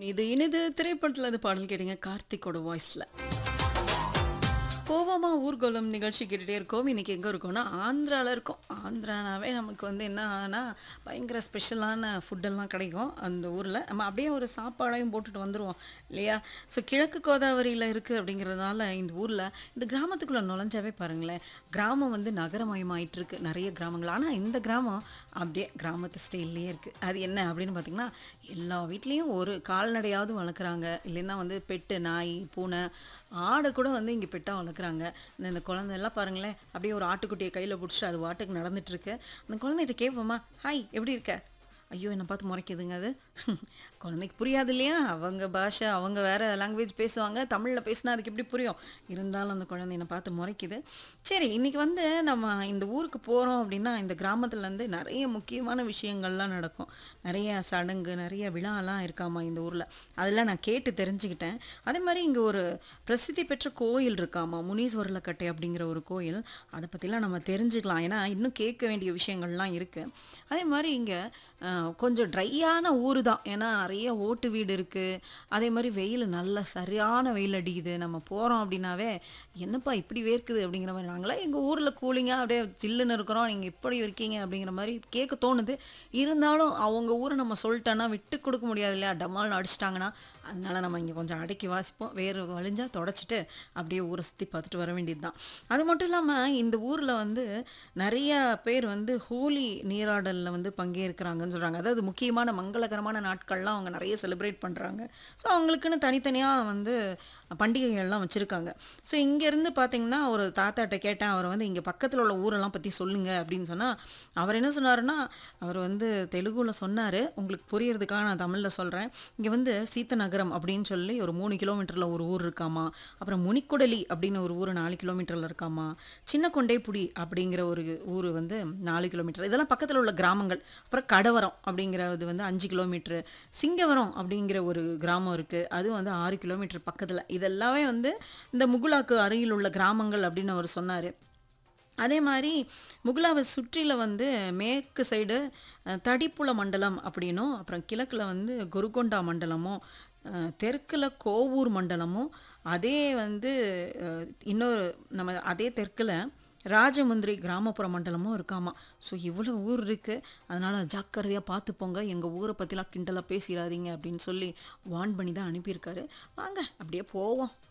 இது இனிது திரைப்படத்தில் அது பாடல் கேட்டீங்க கார்த்திக்கோட வாய்ஸ்ல போவோமா ஊர்கோலம் நிகழ்ச்சி கேட்டுகிட்டே இருக்கோம் இன்றைக்கி எங்கே இருக்கோம்னா ஆந்திராவில் இருக்கோம் ஆந்திரானாவே நமக்கு வந்து என்னன்னா பயங்கர ஸ்பெஷலான ஃபுட்டெல்லாம் கிடைக்கும் அந்த ஊரில் நம்ம அப்படியே ஒரு சாப்பாடையும் போட்டுட்டு வந்துடுவோம் இல்லையா ஸோ கிழக்கு கோதாவரியில் இருக்குது அப்படிங்கிறதுனால இந்த ஊரில் இந்த கிராமத்துக்குள்ளே நுழைஞ்சாவே பாருங்களேன் கிராமம் வந்து நகரமயமாயிட்டு இருக்கு நிறைய கிராமங்கள் ஆனால் இந்த கிராமம் அப்படியே கிராமத்து ஸ்டைல்லையே இருக்குது அது என்ன அப்படின்னு பார்த்திங்கன்னா எல்லா வீட்லேயும் ஒரு கால்நடையாவது வளர்க்குறாங்க இல்லைன்னா வந்து பெட்டு நாய் பூனை ஆடை கூட வந்து இங்கே பெட்டாக வளர்க்குறாங்க இந்த இந்த குழந்தையெல்லாம் பாருங்களேன் அப்படியே ஒரு ஆட்டுக்குட்டியை கையில் பிடிச்சிட்டு அது வாட்டுக்கு நடந்துட்டுருக்கு அந்த குழந்தைகிட்ட கேட்போமா ஹாய் எப்படி இருக்க ஐயோ என்னை பார்த்து முறைக்குதுங்க அது குழந்தைக்கு புரியாது இல்லையா அவங்க பாஷை அவங்க வேறு லாங்குவேஜ் பேசுவாங்க தமிழில் பேசினா அதுக்கு எப்படி புரியும் இருந்தாலும் அந்த குழந்தை என்னை பார்த்து முறைக்குது சரி இன்றைக்கி வந்து நம்ம இந்த ஊருக்கு போகிறோம் அப்படின்னா இந்த கிராமத்துலேருந்து நிறைய முக்கியமான விஷயங்கள்லாம் நடக்கும் நிறைய சடங்கு நிறைய விழாலாம் இருக்காமா இந்த ஊரில் அதெல்லாம் நான் கேட்டு தெரிஞ்சுக்கிட்டேன் அதே மாதிரி இங்கே ஒரு பிரசித்தி பெற்ற கோயில் இருக்காமா முனீஸ்வரலக்கட்டை அப்படிங்கிற ஒரு கோயில் அதை பற்றிலாம் நம்ம தெரிஞ்சுக்கலாம் ஏன்னா இன்னும் கேட்க வேண்டிய விஷயங்கள்லாம் இருக்குது அதே மாதிரி இங்கே கொஞ்சம் ட்ரையான ஊர் தான் ஏன்னா நிறைய ஓட்டு வீடு இருக்குது அதே மாதிரி வெயில் நல்ல சரியான வெயில் அடிக்குது நம்ம போகிறோம் அப்படின்னாவே என்னப்பா இப்படி வேர்க்குது அப்படிங்கிற மாதிரி நாங்களாம் எங்கள் ஊரில் கூலிங்காக அப்படியே ஜில்லுன்னு இருக்கிறோம் நீங்கள் இப்படி இருக்கீங்க அப்படிங்கிற மாதிரி கேட்க தோணுது இருந்தாலும் அவங்க ஊரை நம்ம சொல்லிட்டோன்னா விட்டு கொடுக்க முடியாது இல்லையா டமால்னு அடிச்சிட்டாங்கன்னா அதனால நம்ம இங்கே கொஞ்சம் அடக்கி வாசிப்போம் வேறு வழிஞ்சால் தொடச்சிட்டு அப்படியே ஊரை சுற்றி பார்த்துட்டு வர வேண்டியது தான் அது மட்டும் இல்லாமல் இந்த ஊரில் வந்து நிறைய பேர் வந்து ஹோலி நீராடலில் வந்து பங்கேற்கிறாங்கன்னு சொல்கிறாங்க அதாவது முக்கியமான மங்களகரமான நாட்கள்லாம் அவங்க நிறைய செலிப்ரேட் பண்ணுறாங்க ஸோ அவங்களுக்குன்னு தனித்தனியாக வந்து பண்டிகைகள்லாம் வச்சுருக்காங்க ஸோ இங்கேருந்து பார்த்தீங்கன்னா ஒரு தாத்தாட்ட கேட்டேன் அவர் வந்து இங்கே பக்கத்தில் உள்ள ஊரெல்லாம் பற்றி சொல்லுங்க அப்படின்னு சொன்னால் அவர் என்ன சொன்னாருன்னா அவர் வந்து தெலுங்குல சொன்னார் உங்களுக்கு புரியறதுக்காக நான் தமிழில் சொல்கிறேன் இங்கே வந்து சீத்தநகரம் அப்படின்னு சொல்லி ஒரு மூணு கிலோமீட்டரில் ஒரு ஊர் இருக்காமா அப்புறம் முனிக்குடலி அப்படின்னு ஒரு ஊர் நாலு கிலோமீட்டரில் இருக்காமா சின்ன கொண்டைப்புடி அப்படிங்கிற ஒரு ஊர் வந்து நாலு கிலோமீட்டர் இதெல்லாம் பக்கத்தில் உள்ள கிராமங்கள் அப்புறம் கடவரம் அப்படிங்கிறது வந்து அஞ்சு கிலோமீட்ரு சிங்கவரம் அப்படிங்கிற ஒரு கிராமம் இருக்குது அது வந்து ஆறு கிலோமீட்டர் பக்கத்தில் இதெல்லாமே வந்து இந்த முகுலாக்கு அருகில் உள்ள கிராமங்கள் அப்படின்னு அவர் சொன்னார் அதே மாதிரி முகுலாவை சுற்றில வந்து மேற்கு சைடு தடிப்புல மண்டலம் அப்படின்னும் அப்புறம் கிழக்கில் வந்து குருகொண்டா மண்டலமும் தெற்கில் கோவூர் மண்டலமும் அதே வந்து இன்னொரு நம்ம அதே தெற்கில் ராஜமுந்திரி கிராமப்புற மண்டலமும் இருக்காமா ஸோ இவ்வளோ ஊர் இருக்குது அதனால் ஜாக்கிரதையாக பார்த்து போங்க எங்கள் ஊரை பற்றிலாம் கிண்டலாக பேசிடாதீங்க அப்படின்னு சொல்லி வான் பண்ணி தான் அனுப்பியிருக்காரு வாங்க அப்படியே போவோம்